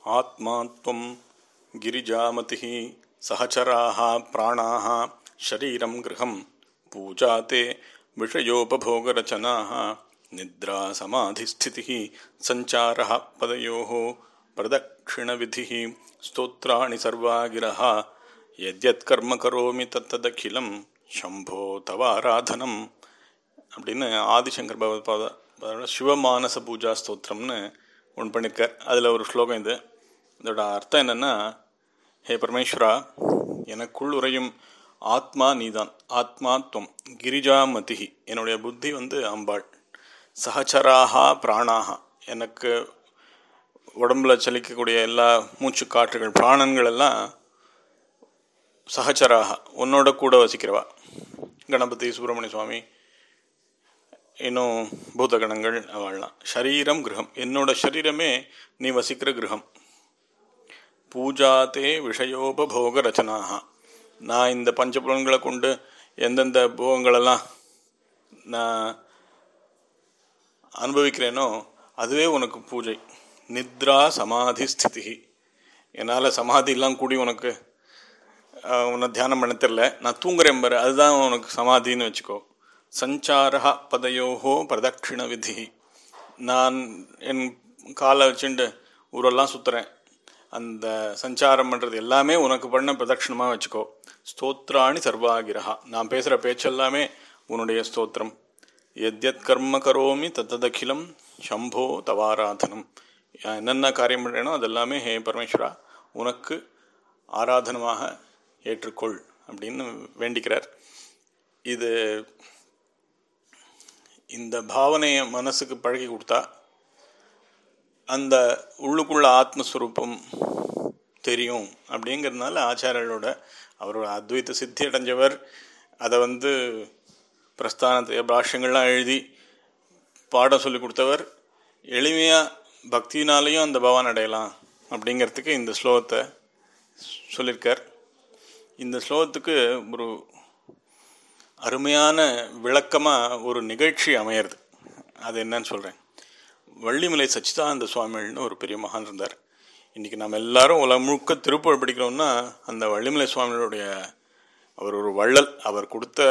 ஆத்மா त्वं गिरिजामतिः सहचराः प्राणाः शरीरं गृहं पूजा ते विषयोपभोगरचनाः निद्रा समाधिस्थितिः सञ्चारः पदयोः प्रदक्षिणविधिः स्तोत्राणि सर्वा गिरः यद्यत्कर्म करोमि तत्तदखिलं शम्भो तवाराधनम् அப்படின்னு ஆதிசங்கர் பகவத்பாத அதோட சிவமானச பூஜா ஸ்தோத்திரம்னு ஒன்று பண்ணியிருக்கார் அதில் ஒரு ஸ்லோகம் இது இதோட அர்த்தம் என்னென்னா ஹே பரமேஸ்வரா எனக்குள் உறையும் ஆத்மா நீதான் ஆத்மாத்வம் கிரிஜாமதிஹி என்னுடைய புத்தி வந்து அம்பாள் சகச்சராகா பிராணாகா எனக்கு உடம்புல சலிக்கக்கூடிய எல்லா மூச்சு காற்றுகள் பிராணன்கள் எல்லாம் சகச்சராக உன்னோட கூட வசிக்கிறவா கணபதி சுப்பிரமணிய சுவாமி இன்னும் பூதகணங்கள் அவள்லாம் ஷரீரம் கிரகம் என்னோட சரீரமே நீ வசிக்கிற கிரகம் பூஜாத்தே விஷயோபபோக ரச்சனாக நான் இந்த பஞ்சபுலன்களை கொண்டு எந்தெந்த போகங்களெல்லாம் நான் அனுபவிக்கிறேனோ அதுவே உனக்கு பூஜை நித்ரா சமாதி ஸ்திதி என்னால் சமாதியெல்லாம் கூடி உனக்கு உன்னை தியானம் பண்ண தெரில நான் தூங்குறேன் பாரு அதுதான் உனக்கு சமாதின்னு வச்சுக்கோ சஞ்சாரா பதையோகோ பிரதட்சிண விதி நான் என் காலை வச்சுட்டு ஊரெல்லாம் சுற்றுறேன் அந்த சஞ்சாரம் பண்ணுறது எல்லாமே உனக்கு பண்ண பிரதட்சிணமாக வச்சுக்கோ ஸ்தோத்ராணி சர்வாகிரகா நான் பேசுகிற பேச்செல்லாமே உன்னுடைய ஸ்தோத்திரம் எத்யத் கர்ம கரோமி தத்ததகிலம் சம்போ தவாராதனம் என்னென்ன காரியம் பண்ணுறேனோ அதெல்லாமே ஹே பரமேஸ்வரா உனக்கு ஆராதனமாக ஏற்றுக்கொள் அப்படின்னு வேண்டிக்கிறார் இது இந்த பாவனையை மனசுக்கு பழகி கொடுத்தா அந்த உள்ளுக்குள்ள ஆத்மஸ்வரூபம் தெரியும் அப்படிங்கிறதுனால ஆச்சாரியர்களோட அவரோட அத்வைத்த சித்தி அடைஞ்சவர் அதை வந்து பிரஸ்தானத்தை பாஷ்யங்கள்லாம் எழுதி பாடம் சொல்லி கொடுத்தவர் எளிமையாக பக்தினாலேயும் அந்த பவான் அடையலாம் அப்படிங்கிறதுக்கு இந்த ஸ்லோகத்தை சொல்லியிருக்கார் இந்த ஸ்லோகத்துக்கு ஒரு அருமையான விளக்கமாக ஒரு நிகழ்ச்சி அமையிறது அது என்னன்னு சொல்கிறேன் வள்ளிமலை சச்சிதானந்த சுவாமிகள்னு ஒரு பெரிய மகான் இருந்தார் இன்றைக்கி நம்ம எல்லாரும் உலகம் முழுக்க திருப்புகழ் படிக்கிறோம்னா அந்த வள்ளிமலை சுவாமிகளுடைய அவர் ஒரு வள்ளல் அவர் கொடுத்த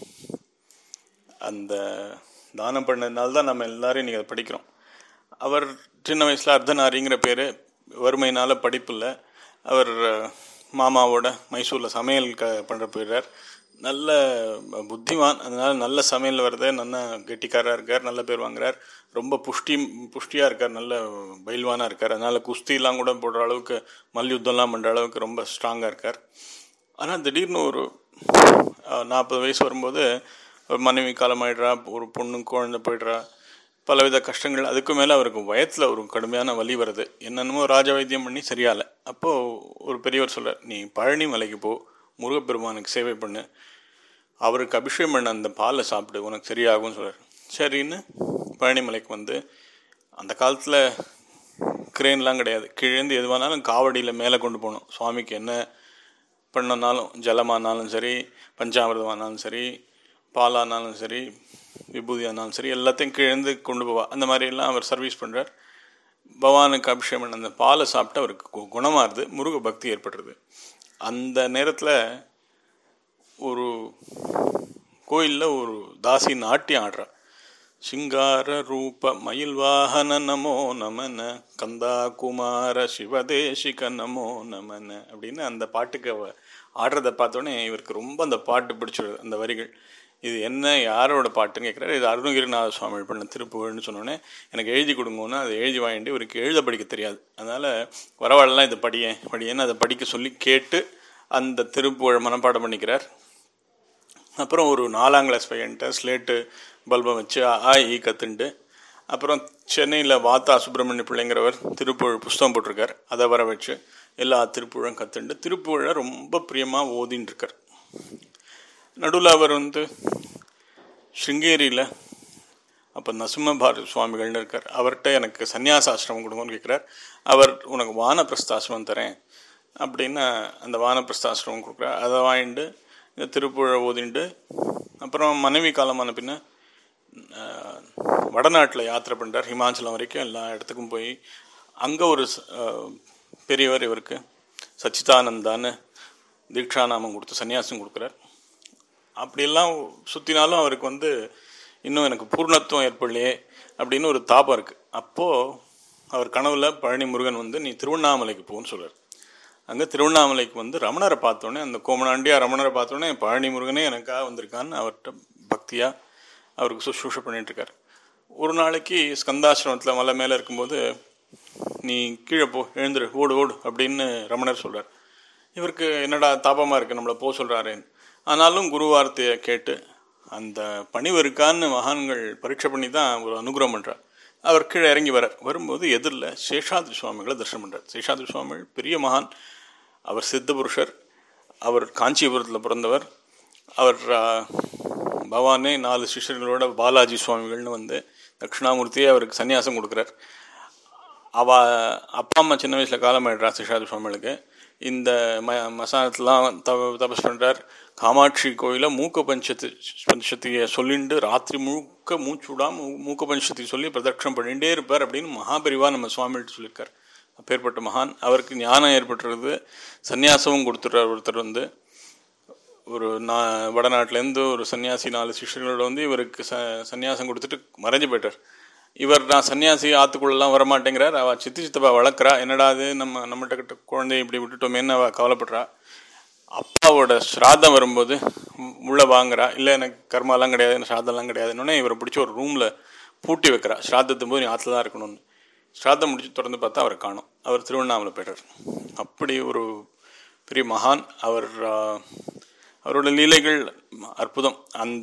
அந்த தானம் பண்ணதுனால தான் நம்ம எல்லாரும் இன்றைக்கி அதை படிக்கிறோம் அவர் சின்ன வயசில் அர்த்தநாரிங்கிற பேர் வறுமையினால் படிப்பு இல்லை அவர் மாமாவோட மைசூரில் சமையல் க பண்ணுற போயிடுறார் நல்ல புத்திமான் அதனால் நல்ல சமையல் வருது நல்ல கெட்டிக்காராக இருக்கார் நல்ல பேர் வாங்குறார் ரொம்ப புஷ்டி புஷ்டியாக இருக்கார் நல்ல பயில்வானாக இருக்கார் அதனால் குஸ்திலாம் கூட போடுற அளவுக்கு மல்யுத்தம்லாம் பண்ணுற அளவுக்கு ரொம்ப ஸ்ட்ராங்காக இருக்கார் ஆனால் திடீர்னு ஒரு நாற்பது வயசு வரும்போது ஒரு மனைவி காலமாயிடுறா ஒரு பொண்ணு குழந்தை போயிடுறா பலவித கஷ்டங்கள் அதுக்கு மேலே அவருக்கு வயத்தில் ஒரு கடுமையான வலி வருது என்னென்னமோ ராஜ வைத்தியம் பண்ணி சரியாலை அப்போது ஒரு பெரியவர் சொல்கிறார் நீ பழனி மலைக்கு போ முருகப்பெருமானுக்கு சேவை பண்ணு அவருக்கு அபிஷேகம் பண்ண அந்த பாலை சாப்பிடு உனக்கு சரியாகும்னு சொல்கிறார் சரின்னு பழனி மலைக்கு வந்து அந்த காலத்தில் கிரேன்லாம் கிடையாது கீழேந்து எதுவானாலும் காவடியில் மேலே கொண்டு போகணும் சுவாமிக்கு என்ன பண்ணனாலும் ஜலமானாலும் சரி பஞ்சாமிரதமானாலும் சரி பாலானாலும் சரி விபூதியானாலும் சரி எல்லாத்தையும் கீழேந்து கொண்டு போவா அந்த மாதிரியெல்லாம் அவர் சர்வீஸ் பண்ணுறார் பகவானுக்கு அபிஷேகம் பண்ண அந்த பாலை சாப்பிட்டு அவருக்கு குணமாகுது முருக பக்தி ஏற்படுறது அந்த நேரத்தில் ஒரு கோயிலில் ஒரு தாசி நாட்டியம் ஆடுறா சிங்கார ரூப மயில் வாகன நமோ நமன கந்தா குமார சிவதேசிக நமோ நமன அப்படின்னு அந்த பாட்டுக்கு அவ ஆடுறதை பார்த்தோன்னே இவருக்கு ரொம்ப அந்த பாட்டு பிடிச்சிருது அந்த வரிகள் இது என்ன யாரோட பாட்டுன்னு கேட்குறாரு இது அருணகிரிநாத சுவாமி பண்ண திருப்புகழ்னு சொன்னோன்னே எனக்கு எழுதி கொடுங்கன்னு அதை எழுதி வாங்கிட்டு இவருக்கு எழுத படிக்க தெரியாது அதனால் வரவாழலாம் இதை படியேன் படியேன்னு அதை படிக்க சொல்லி கேட்டு அந்த திருப்புகழ் மனப்பாடம் பண்ணிக்கிறார் அப்புறம் ஒரு நாலாம் கிளாஸ் பையன்ட்ட ஸ்லேட்டு பல்பம் வச்சு ஆ ஈ கற்றுண்டு அப்புறம் சென்னையில் வாத்தா சுப்பிரமணிய பிள்ளைங்கிறவர் திருப்புகழ் புஸ்தகம் போட்டிருக்கார் அதை வர வச்சு எல்லா திருப்புகழும் கற்றுண்டு திருப்புகழை ரொம்ப பிரியமாக ஓதின்னு இருக்கார் நடுவில் அவர் வந்து ஸ்ருங்கேரியில் அப்போ நசும பாரதி சுவாமிகள்னு இருக்கார் அவர்கிட்ட எனக்கு சன்னியாசாசிரமம் கொடுங்கன்னு கேட்குறார் அவர் உனக்கு வானப்பிரஸ்தாசிரமம் தரேன் அப்படின்னு அந்த வானப்பிரஸ்தாசிரமம் கொடுக்குறார் அதை வாங்கிட்டு இந்த திருப்புழ ஓதிண்டு அப்புறம் மனைவி காலமான பின்ன வடநாட்டில் யாத்திரை பண்ணுறார் ஹிமாச்சலம் வரைக்கும் எல்லா இடத்துக்கும் போய் அங்கே ஒரு பெரியவர் இவருக்கு சச்சிதானந்தான்னு தீட்சாநாமம் கொடுத்து சன்னியாசம் கொடுக்குறார் அப்படியெல்லாம் சுற்றினாலும் அவருக்கு வந்து இன்னும் எனக்கு பூர்ணத்துவம் ஏற்படலையே அப்படின்னு ஒரு தாபம் இருக்குது அப்போது அவர் கனவுல பழனி முருகன் வந்து நீ திருவண்ணாமலைக்கு போன்னு சொல்றார் அங்கே திருவண்ணாமலைக்கு வந்து ரமணரை பார்த்தோன்னே அந்த கோமனாண்டியா ரமணரை பார்த்தோன்னே பழனி முருகனே எனக்காக வந்திருக்கான்னு அவர்கிட்ட பக்தியாக அவருக்கு சுஷ்ரூஷ பண்ணிட்டு இருக்கார் ஒரு நாளைக்கு ஸ்கந்தாசிரமத்தில் மலை மேலே இருக்கும்போது நீ கீழே போ எழுந்துரு ஓடு ஓடு அப்படின்னு ரமணர் சொல்கிறார் இவருக்கு என்னடா தாபமாக இருக்குது நம்மளை போக சொல்கிறாரேன்னு ஆனாலும் குரு வார்த்தையை கேட்டு அந்த பணிவு இருக்கான்னு மகான்கள் பரீட்சை பண்ணி தான் ஒரு அனுகிரகம் பண்ணுறார் அவர் கீழே இறங்கி வரார் வரும்போது எதிரில் சேஷாத்ரி சுவாமிகளை தரிசனம் பண்ணுறார் சேஷாத்ரி சுவாமிகள் பெரிய மகான் அவர் சித்த புருஷர் அவர் காஞ்சிபுரத்தில் பிறந்தவர் அவர் ஆ, பவானே நாலு சிஷ்யர்களோட பாலாஜி சுவாமிகள்னு வந்து தட்சிணாமூர்த்தியே அவருக்கு சன்னியாசம் கொடுக்குறார் அவ அப்பா அம்மா சின்ன வயசில் காலமாயிடுறா சிஷாதி சுவாமிகளுக்கு இந்த ம மசானத்துலாம் தப தபஸ் பண்ணுறார் காமாட்சி கோயிலில் மூக்க பஞ்சத்து பஞ்சத்தியை சொல்லிண்டு ராத்திரி முழுக்க மூச்சு விடாம மூக்க பஞ்சத்தி சொல்லி பிரதட்சணம் பண்ணிகிட்டே இருப்பார் அப்படின்னு மகாபெரிவா நம்ம சுவாமிகிட்ட சொல்லியிருக்கார் அப்பேற்பட்ட மகான் அவருக்கு ஞானம் ஏற்பட்டுறது சந்நியாசமும் கொடுத்துட்றார் ஒருத்தர் வந்து ஒரு நான் வடநாட்டிலேருந்து ஒரு சன்னியாசி நாலு சிஷ்யர்களோட வந்து இவருக்கு ச சன்னியாசம் கொடுத்துட்டு மறைஞ்சு போயிட்டார் இவர் நான் சன்னியாசி ஆத்துக்குள்ளெல்லாம் வரமாட்டேங்கிறார் அவள் சித்தி சித்தப்பா வளர்க்குறா என்னடா அது நம்ம நம்மகிட்ட கிட்ட குழந்தைய இப்படி விட்டுட்டோமேன்னு அவள் கவலைப்படுறா அப்பாவோட ஸ்ராத்தம் வரும்போது உ- உள்ள வாங்குறா இல்லை எனக்கு கர்மாலாம் கிடையாது எனக்கு ஸ்ராத்தம்லாம் கிடையாதுன்னொடனே இவரை பிடிச்சி ஒரு ரூமில் பூட்டி வைக்கிறா ஸ்ராத்தத்தும் போது நீ ஆற்றுல தான் இருக்கணும்னு ஸ்ராத்தம் முடிச்சு திறந்து பார்த்தா அவர் காணும் அவர் திருவண்ணாமலை போயிட்டார் அப்படி ஒரு பெரிய மகான் அவர் ஆ, அவரோட லீலைகள் அற்புதம் அந்த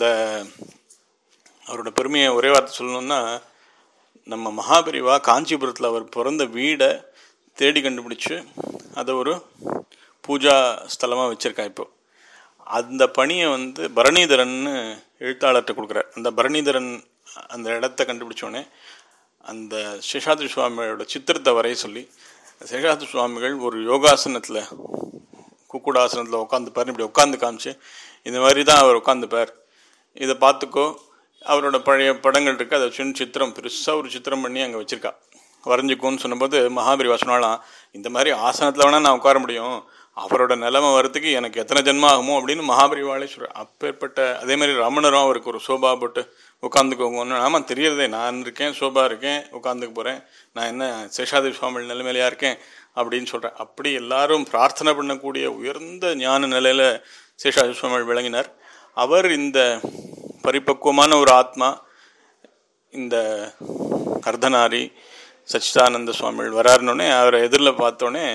அவரோட பெருமையை ஒரே வார்த்தை சொல்லணும்னா நம்ம மகாபெரிவா காஞ்சிபுரத்தில் அவர் பிறந்த வீடை தேடி கண்டுபிடிச்சு அதை ஒரு பூஜா ஸ்தலமாக வச்சுருக்கா இப்போ அந்த பணியை வந்து பரணிதரன்னு எழுத்தாளர்கிட்ட கொடுக்குறார் அந்த பரணிதரன் அந்த இடத்த கண்டுபிடிச்சோடனே அந்த சேஷாத்ரி சுவாமியோட சித்திரத்தை வரைய சொல்லி சேஷாத்ரி சுவாமிகள் ஒரு யோகாசனத்தில் குக்குடாசனத்தில் உட்காந்துப்பார் இப்படி உட்காந்து காமிச்சு இந்த மாதிரி தான் அவர் உட்காந்துப்பார் இதை பார்த்துக்கோ அவரோட பழைய படங்கள் இருக்குது அதை சின்ன சித்திரம் பெருசாக ஒரு சித்திரம் பண்ணி அங்கே வச்சுருக்கா வரைஞ்சிக்கோன்னு சொன்னபோது மகாபெரிவா சொன்னாலாம் இந்த மாதிரி ஆசனத்தில் வேணால் நான் உட்கார முடியும் அவரோட நிலைமை வரத்துக்கு எனக்கு எத்தனை ஜென்மம் ஆகுமோ அப்படின்னு மகாபெரிவாளே சொல்கிறார் அப்பேற்பட்ட அதே மாதிரி ரமணரும் அவருக்கு ஒரு சோபா போட்டு உட்காந்துக்கோங்கன்னு ஆமாம் தெரியறதே நான் இருக்கேன் சோபா இருக்கேன் உட்காந்துக்க போகிறேன் நான் என்ன சேஷாதி சுவாமி நிலைமையிலையா இருக்கேன் அப்படின்னு சொல்கிறேன் அப்படி எல்லாரும் பிரார்த்தனை பண்ணக்கூடிய உயர்ந்த ஞான நிலையில் சேஷாதி சுவாமி விளங்கினார் அவர் இந்த பரிபக்குவமான ஒரு ஆத்மா இந்த அர்த்தநாரி சச்சிதானந்த சுவாமிகள் வராருனோடனே அவரை எதிரில் பார்த்தோன்னே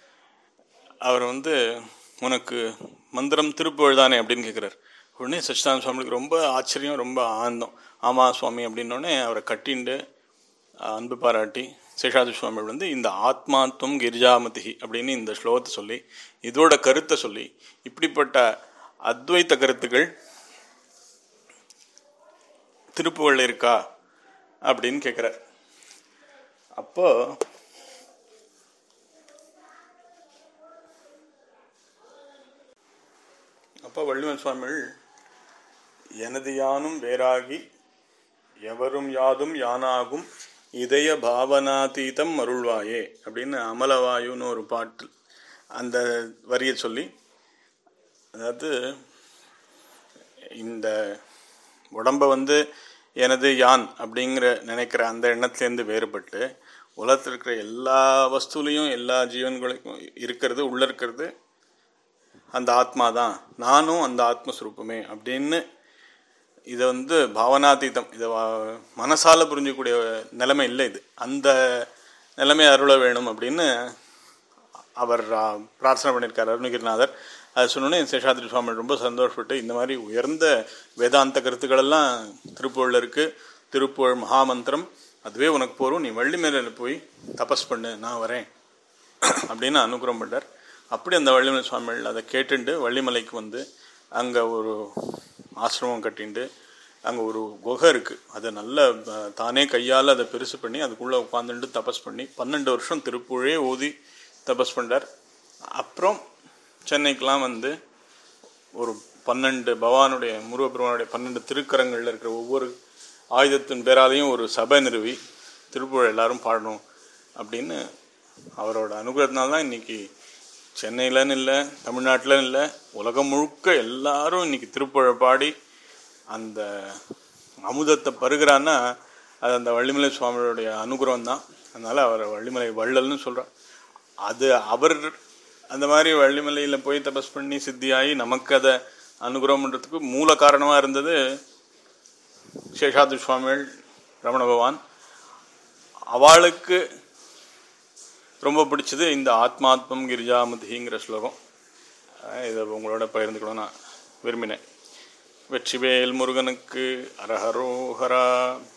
அவர் வந்து உனக்கு மந்திரம் திருப்புகழ் தானே அப்படின்னு கேட்குறாரு உடனே சச்சிதானந்த சுவாமிகளுக்கு ரொம்ப ஆச்சரியம் ரொம்ப ஆனந்தம் ஆமாம் சுவாமி அப்படின்னோடனே அவரை கட்டிண்டு அன்பு பாராட்டி சேஷாதி சுவாமிகள் வந்து இந்த ஆத்மாத்வம் கிரிஜாமதி அப்படின்னு இந்த ஸ்லோகத்தை சொல்லி இதோட கருத்தை சொல்லி இப்படிப்பட்ட அத்வைத்த கருத்துக்கள் திருப்புகழ் இருக்கா அப்படின்னு கேட்குறார் அப்போ அப்போ வள்ளுவன் சுவாமிகள் எனது யானும் வேறாகி எவரும் யாதும் யானாகும் இதய பாவனாதீதம் அருள்வாயே அப்படின்னு அமலவாயுன்னு ஒரு பாட்டு அந்த வரியை சொல்லி அதாவது இந்த உடம்பை வந்து எனது யான் அப்படிங்கிற நினைக்கிற அந்த எண்ணத்துலேருந்து வேறுபட்டு உலகத்தில் இருக்கிற எல்லா வஸ்துலையும் எல்லா ஜீவன்களுக்கும் இருக்கிறது உள்ள இருக்கிறது அந்த ஆத்மா தான் நானும் அந்த ஆத்மஸ்வரூபமே அப்படின்னு இதை வந்து பாவனாதீதம் இதை வா- மனசால புரிஞ்சக்கூடிய நிலைமை இல்லை இது அந்த நிலைமை அருள வேணும் அப்படின்னு அவர் ஆ, பிரார்த்தனை பண்ணியிருக்கார் அருணகிரிநாதர் அது சொன்னோன்னே சேஷாத்ரி சுவாமி ரொம்ப சந்தோஷப்பட்டு இந்த மாதிரி உயர்ந்த வேதாந்த கருத்துக்களெல்லாம் திருப்புகழில் இருக்குது திருப்புகழ் மகாமந்திரம் அதுவே உனக்கு போரும் நீ வள்ளி மேல போய் தபஸ் பண்ணு நான் வரேன் அப்படின்னு அனுகிரகம் பண்ணார் அப்படி அந்த வள்ளிமலை சுவாமிகள் அதை கேட்டுண்டு வள்ளிமலைக்கு வந்து அங்கே ஒரு ஆசிரமம் கட்டிண்டு அங்கே ஒரு குகை இருக்குது அதை நல்ல அஹ், தானே கையால் அதை பெருசு பண்ணி அதுக்குள்ளே உட்காந்துட்டு தபஸ் பண்ணி பன்னெண்டு வருஷம் திருப்புழே ஊதி தபஸ் பண்ணார் அப்புறம் சென்னைக்கெலாம் வந்து ஒரு பன்னெண்டு பவானுடைய முருகப்பெருமானுடைய பன்னெண்டு திருக்கரங்களில் இருக்கிற ஒவ்வொரு ஆயுதத்தின் பேராலையும் ஒரு சபை நிறுவி திருப்புழ எல்லாரும் பாடணும் அப்படின்னு அவரோட அனுகிரகத்தினால தான் இன்னைக்கு சென்னையிலன்னு இல்லை தமிழ்நாட்டிலன்னு இல்லை உலகம் முழுக்க எல்லாரும் இன்னைக்கு திருப்புழ பாடி அந்த அமுதத்தை பருகிறான்னா அது அந்த வள்ளிமலை சுவாமியோடைய அனுகிரகம் தான் அதனால அவரை வள்ளிமலை வள்ளல்னு சொல்கிறோம் அது அவர் அந்த மாதிரி வள்ளிமலையில் போய் தபஸ் பண்ணி சித்தியாகி நமக்கு அதை அனுகிரகம் பண்ணுறதுக்கு மூல காரணமாக இருந்தது சேஷாத்ரி சுவாமிகள் ரமண பகவான் அவளுக்கு ரொம்ப பிடிச்சது இந்த ஆத்மாத்மம் கிரிஜாமதிங்கிற ஸ்லோகம் அஹ் இதை உங்களோட பகிர்ந்துக்கணும் நான் விரும்பினேன் வெற்றிவேல் முருகனுக்கு அரஹரோஹரா